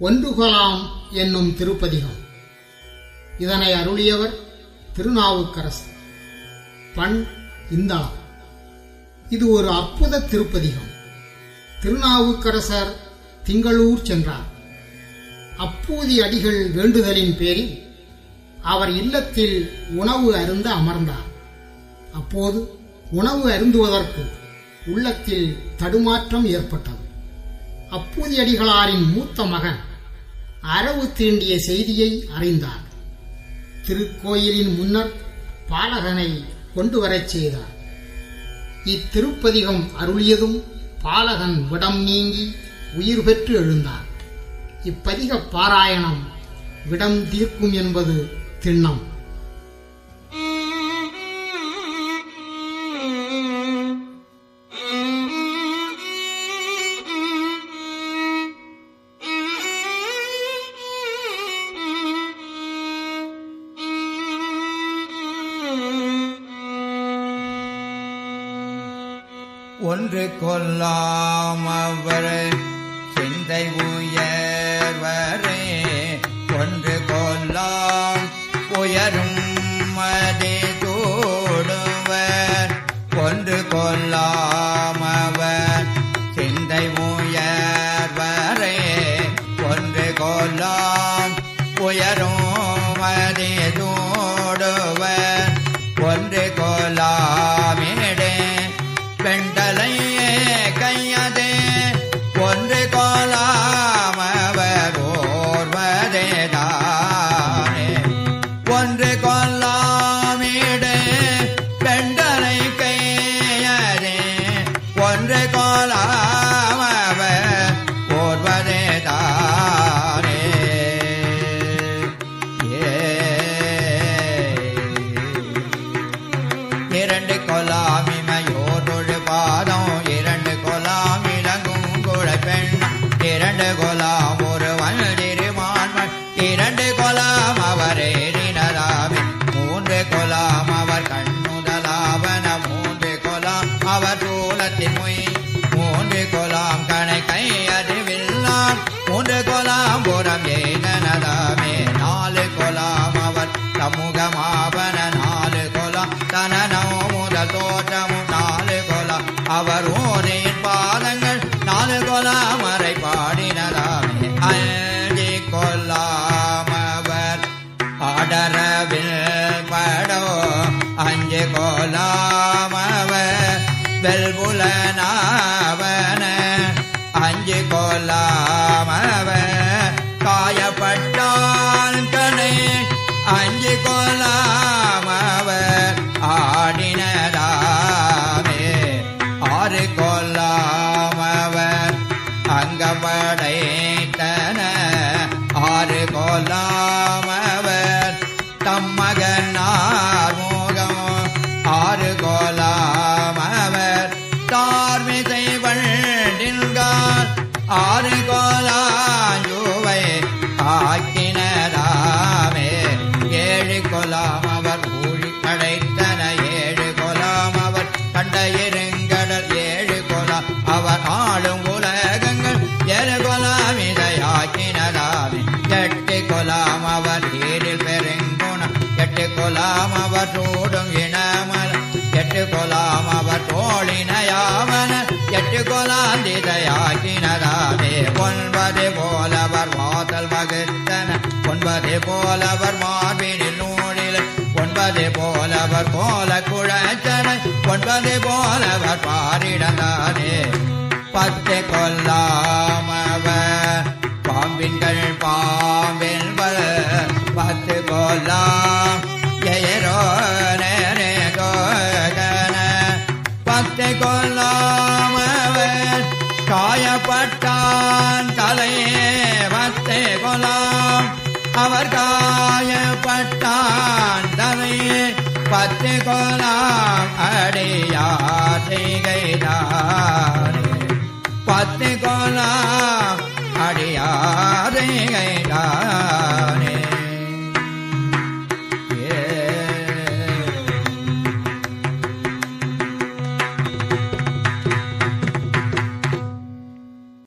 ஒன்றுகொலாம் என்னும் திருப்பதிகம் இதனை அருளியவர் திருநாவுக்கரசர் பண் இந்தளம் இது ஒரு அற்புத திருப்பதிகம் திருநாவுக்கரசர் திங்களூர் சென்றார் அப்பூதி அடிகள் வேண்டுதலின் பேரில் அவர் இல்லத்தில் உணவு அருந்த அமர்ந்தார் அப்போது உணவு அருந்துவதற்கு உள்ளத்தில் தடுமாற்றம் ஏற்பட்டது அப்பூதி அடிகளாரின் மூத்த மகன் அரவு தீண்டிய செய்தியை அறிந்தார் திருக்கோயிலின் முன்னர் பாலகனை கொண்டு வரச் செய்தார் இத்திருப்பதிகம் அருளியதும் பாலகன் விடம் நீங்கி உயிர் பெற்று எழுந்தார் இப்பதிக பாராயணம் விடம் தீர்க்கும் என்பது திண்ணம் ஒன்று கொல்லாம் அவர் சிந்தை உயர்வரே ஒன்று கொல்லாம் உயரும் மதே தோடுவர் ஒன்று கொல்லாம் அவர் சிந்தை உயர்வரே ஒன்று கொல்லாம் உயரும் மதே தோடுவர் ஒன்று கொல்லாமிடே பெண்டலையே கையதே ஒன்று கொல்லாமவர் ஓர்வதே தானே ஒன்று கொல்லாமிடே பெண்டலை கையதே ஒன்று கொல்லாமவர் ஓர்வதே தானே ஏ இரண்டு கொலாமிமையோடொழு பாதம் இரண்டு கொலாம் இளங்கும் குழை பெண் இரண்டு கொலாம் ஒரு வந்திருமான்மன் இரண்டு கொலாம் அவர் ஏறினராவி மூன்று கொலாம் அவர் கண்ணுதலாவன மூன்று கொலாம் அவர் சூலத்தின் மொய் மூன்று கொலாம் கணை கை அறிவில்லான் மூன்று கொலாம் புறம் ஏனதாமே நாலு கொலாம் அவர் சமூகமாவன நாலு கொலாம் தனனோ முதல் தோற்றமும் நாலு கொலாம் அவர் ஓரின் பாதங்கள் நாலு கொலாம் அறை பாடினதாமே அஞ்சு கொல்லாம் அவர் ஆடரவில் படோ அஞ்சு கொலாம் அவர் வெல்புலனாவன அஞ்சு கொல்லாம் அவர் காயப்பட்டான் கணே அஞ்சு கொல்லாம் அவர் ஆடினதாமே ஆறு கொல்லாம் அவர் அங்கப்படைத்தன ஆறு கொல்லாம் அவர் தம்மகனார் மோகம் ஆறு கொலாம் அவர் தார்மிசை வண்டின்கார் ஆறு கோலாஞ்சுவை ஆக்கினதாமே ஏழு கொலாம் அவர் ஊழி அடைத்தன ஏழு கொலாம் அவர் கண்ட இருங்கடல் ஏழு கொலாம் அவர் ஆளும் உலகங்கள் ஏழு கொலாம் இதையாக்கினதாமே எட்டு கொலாம் அவர் ஏழில் பெருங்குணம் எட்டு கொலாம் அவர் சூடும் இனமல எட்டு கொலாம் அவர் தோழினையாவன எட்டு கொலாந்திதையாக்கினதாமே ஒன்பது போலவர் வாசல் வகுத்தன ஒன்பது போலவர் மார்பினில் நூலில் ஒன்பது போலவர் போல குழச்சன ஒன்பது போலவர் பாரிடந்தானே பத்து கொல்லாமவர் பாம்பின்கள் பாம்பின்பல் பத்து கொல்லாம் எயரோ நேரே கோகன பத்து கொல்லாமவர் காயப்பட்டான் தலையே பத்து கொலாம் அவர் காயப்பட்டான் தலையே பத்து கொலாம் அடியார் செய்கைதானே பத்து கொலாம் அடியார் செய்கைதானே